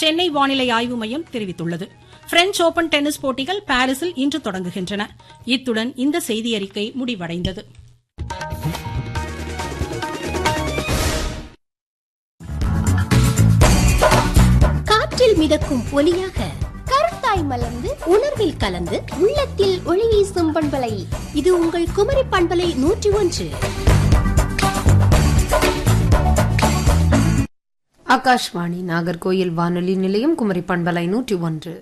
சென்னை வானிலை ஆய்வு மையம் தெரிவித்துள்ளது பிரெஞ்ச் ஓபன் டென்னிஸ் போட்டிகள் பாரிஸில் இன்று தொடங்குகின்றன இத்துடன் இந்த செய்தியறிக்கை முடிவடைந்தது காற்றில் மிதக்கும் ஒலியாக கருத்தாய் மலர்ந்து உணர்வில் கலந்து உள்ளத்தில் ஒளி வீசும் பண்பலை இது உங்கள் குமரி பண்பலை நூற்றி ஒன்று ஆகாஷ்வாணி நாகர்கோயில் வானொலி நிலையம் குமரி பண்பலை நூற்றி ஒன்று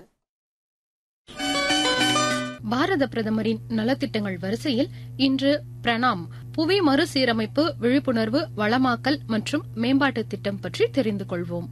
பாரத பிரதமரின் நலத்திட்டங்கள் வரிசையில் இன்று பிரணாம் புவி மறுசீரமைப்பு விழிப்புணர்வு வளமாக்கல் மற்றும் மேம்பாட்டு திட்டம் பற்றி தெரிந்து கொள்வோம்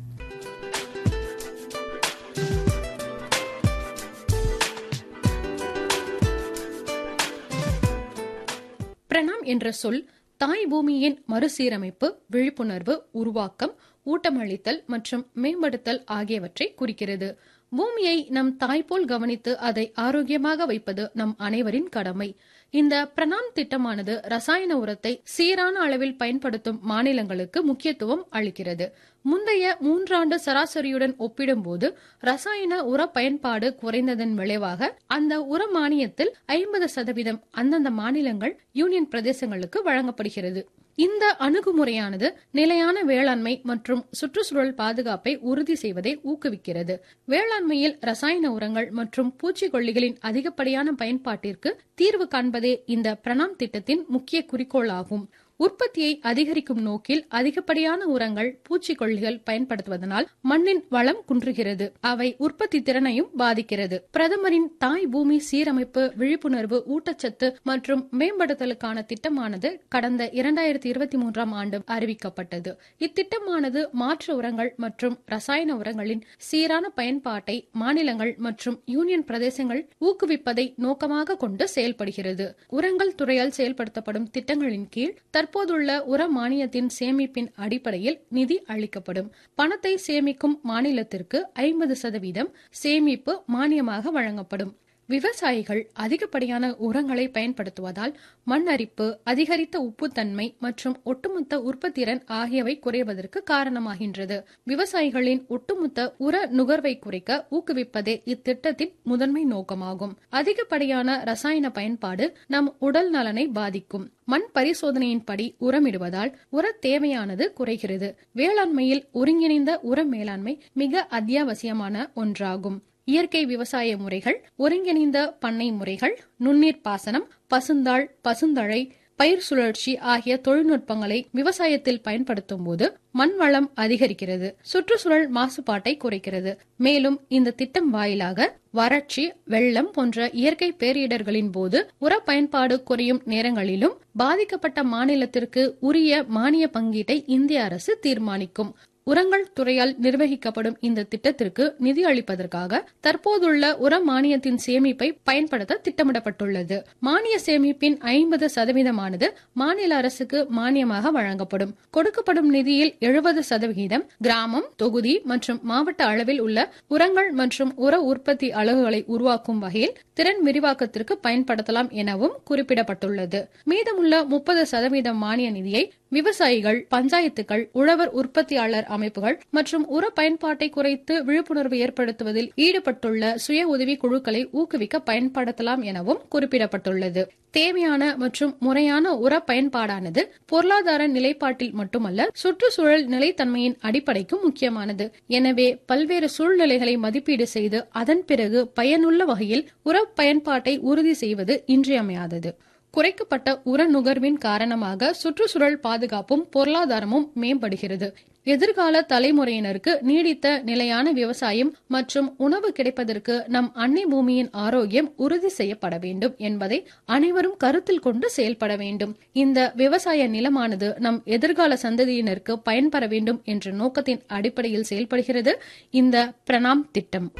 பிரணாம் என்ற சொல் தாய் பூமியின் மறுசீரமைப்பு விழிப்புணர்வு உருவாக்கம் ஊட்டமளித்தல் மற்றும் மேம்படுத்தல் ஆகியவற்றை குறிக்கிறது பூமியை நம் தாய்போல் கவனித்து அதை ஆரோக்கியமாக வைப்பது நம் அனைவரின் கடமை இந்த பிரணாம் திட்டமானது ரசாயன உரத்தை சீரான அளவில் பயன்படுத்தும் மாநிலங்களுக்கு முக்கியத்துவம் அளிக்கிறது முந்தைய மூன்றாண்டு சராசரியுடன் ஒப்பிடும்போது ரசாயன உர பயன்பாடு குறைந்ததன் விளைவாக அந்த உர மானியத்தில் ஐம்பது சதவீதம் அந்தந்த மாநிலங்கள் யூனியன் பிரதேசங்களுக்கு வழங்கப்படுகிறது இந்த அணுகுமுறையானது நிலையான வேளாண்மை மற்றும் சுற்றுச்சூழல் பாதுகாப்பை உறுதி செய்வதை ஊக்குவிக்கிறது வேளாண்மையில் ரசாயன உரங்கள் மற்றும் பூச்சிக்கொல்லிகளின் அதிகப்படியான பயன்பாட்டிற்கு தீர்வு காண்பதே இந்த பிரணாம் திட்டத்தின் முக்கிய குறிக்கோளாகும் உற்பத்தியை அதிகரிக்கும் நோக்கில் அதிகப்படியான உரங்கள் பூச்சிக்கொல்லிகள் பயன்படுத்துவதனால் மண்ணின் வளம் குன்றுகிறது அவை உற்பத்தி திறனையும் பாதிக்கிறது பிரதமரின் தாய் பூமி சீரமைப்பு விழிப்புணர்வு ஊட்டச்சத்து மற்றும் மேம்படுத்தலுக்கான திட்டமானது கடந்த இரண்டாயிரத்தி இருபத்தி மூன்றாம் ஆண்டு அறிவிக்கப்பட்டது இத்திட்டமானது மாற்று உரங்கள் மற்றும் ரசாயன உரங்களின் சீரான பயன்பாட்டை மாநிலங்கள் மற்றும் யூனியன் பிரதேசங்கள் ஊக்குவிப்பதை நோக்கமாக கொண்டு செயல்படுகிறது உரங்கள் துறையால் செயல்படுத்தப்படும் திட்டங்களின் கீழ் தற்போதுள்ள உர மானியத்தின் சேமிப்பின் அடிப்படையில் நிதி அளிக்கப்படும் பணத்தை சேமிக்கும் மாநிலத்திற்கு ஐம்பது சதவீதம் சேமிப்பு மானியமாக வழங்கப்படும் விவசாயிகள் அதிகப்படியான உரங்களை பயன்படுத்துவதால் மண் அரிப்பு அதிகரித்த உப்புத்தன்மை மற்றும் ஒட்டுமொத்த உற்பத்திறன் ஆகியவை குறைவதற்கு காரணமாகின்றது விவசாயிகளின் ஒட்டுமொத்த உர நுகர்வை குறைக்க ஊக்குவிப்பதே இத்திட்டத்தின் முதன்மை நோக்கமாகும் அதிகப்படியான ரசாயன பயன்பாடு நம் உடல் நலனை பாதிக்கும் மண் பரிசோதனையின்படி உரமிடுவதால் உர தேவையானது குறைகிறது வேளாண்மையில் ஒருங்கிணைந்த உர மேலாண்மை மிக அத்தியாவசியமான ஒன்றாகும் இயற்கை விவசாய முறைகள் ஒருங்கிணைந்த பண்ணை முறைகள் நுண்ணீர் பாசனம் பசுந்தாள் பசுந்தழை பயிர் சுழற்சி ஆகிய தொழில்நுட்பங்களை விவசாயத்தில் பயன்படுத்தும் போது மண் வளம் அதிகரிக்கிறது சுற்றுச்சூழல் மாசுபாட்டை குறைக்கிறது மேலும் இந்த திட்டம் வாயிலாக வறட்சி வெள்ளம் போன்ற இயற்கை பேரிடர்களின் போது உர பயன்பாடு குறையும் நேரங்களிலும் பாதிக்கப்பட்ட மாநிலத்திற்கு உரிய மானிய பங்கீட்டை இந்திய அரசு தீர்மானிக்கும் உரங்கள் துறையால் நிர்வகிக்கப்படும் இந்த திட்டத்திற்கு நிதி அளிப்பதற்காக தற்போதுள்ள உர மானியத்தின் சேமிப்பை பயன்படுத்த திட்டமிடப்பட்டுள்ளது மானிய சேமிப்பின் ஐம்பது சதவீதமானது மாநில அரசுக்கு மானியமாக வழங்கப்படும் கொடுக்கப்படும் நிதியில் எழுபது சதவிகிதம் கிராமம் தொகுதி மற்றும் மாவட்ட அளவில் உள்ள உரங்கள் மற்றும் உர உற்பத்தி அலகுகளை உருவாக்கும் வகையில் திறன் விரிவாக்கத்திற்கு பயன்படுத்தலாம் எனவும் குறிப்பிடப்பட்டுள்ளது மீதமுள்ள முப்பது சதவீதம் மானிய நிதியை விவசாயிகள் பஞ்சாயத்துகள் உழவர் உற்பத்தியாளர் அமைப்புகள் மற்றும் உர பயன்பாட்டை குறைத்து விழிப்புணர்வு ஏற்படுத்துவதில் ஈடுபட்டுள்ள சுய உதவி குழுக்களை ஊக்குவிக்க பயன்படுத்தலாம் எனவும் குறிப்பிடப்பட்டுள்ளது தேவையான மற்றும் முறையான உர பயன்பாடானது பொருளாதார நிலைப்பாட்டில் மட்டுமல்ல சுற்றுச்சூழல் நிலைத்தன்மையின் அடிப்படைக்கும் முக்கியமானது எனவே பல்வேறு சூழ்நிலைகளை மதிப்பீடு செய்து அதன் பிறகு பயனுள்ள வகையில் உர பயன்பாட்டை உறுதி செய்வது இன்றியமையாதது குறைக்கப்பட்ட உர நுகர்வின் காரணமாக சுற்றுச்சூழல் பாதுகாப்பும் பொருளாதாரமும் மேம்படுகிறது எதிர்கால தலைமுறையினருக்கு நீடித்த நிலையான விவசாயம் மற்றும் உணவு கிடைப்பதற்கு நம் அன்னை பூமியின் ஆரோக்கியம் உறுதி செய்யப்பட வேண்டும் என்பதை அனைவரும் கருத்தில் கொண்டு செயல்பட வேண்டும் இந்த விவசாய நிலமானது நம் எதிர்கால சந்ததியினருக்கு பயன்பெற வேண்டும் என்ற நோக்கத்தின் அடிப்படையில் செயல்படுகிறது இந்த பிரணாம் திட்டம்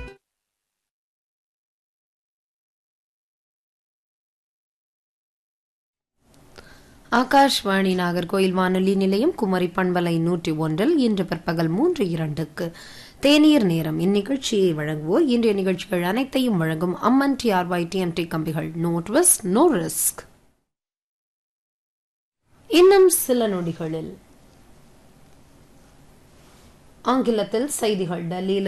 ஆகாஷ்வாணி நாகர்கோயில் வானொலி நிலையம் குமரி பண்பலை நூற்றி ஒன்றில் இன்று பிற்பகல் மூன்று இரண்டுக்கு தேநீர் நேரம் இந்நிகழ்ச்சியை வழங்குவோர் இன்றைய நிகழ்ச்சிகள் அனைத்தையும் வழங்கும் அம்மன் டிஆர்ஒய் டிஎம்டி கம்பிகள் நோ ட்விஸ்ட் நோ ரிஸ்க் இன்னும் சில நொடிகளில் ஆங்கிலத்தில் செய்திகள் டெல்லியில்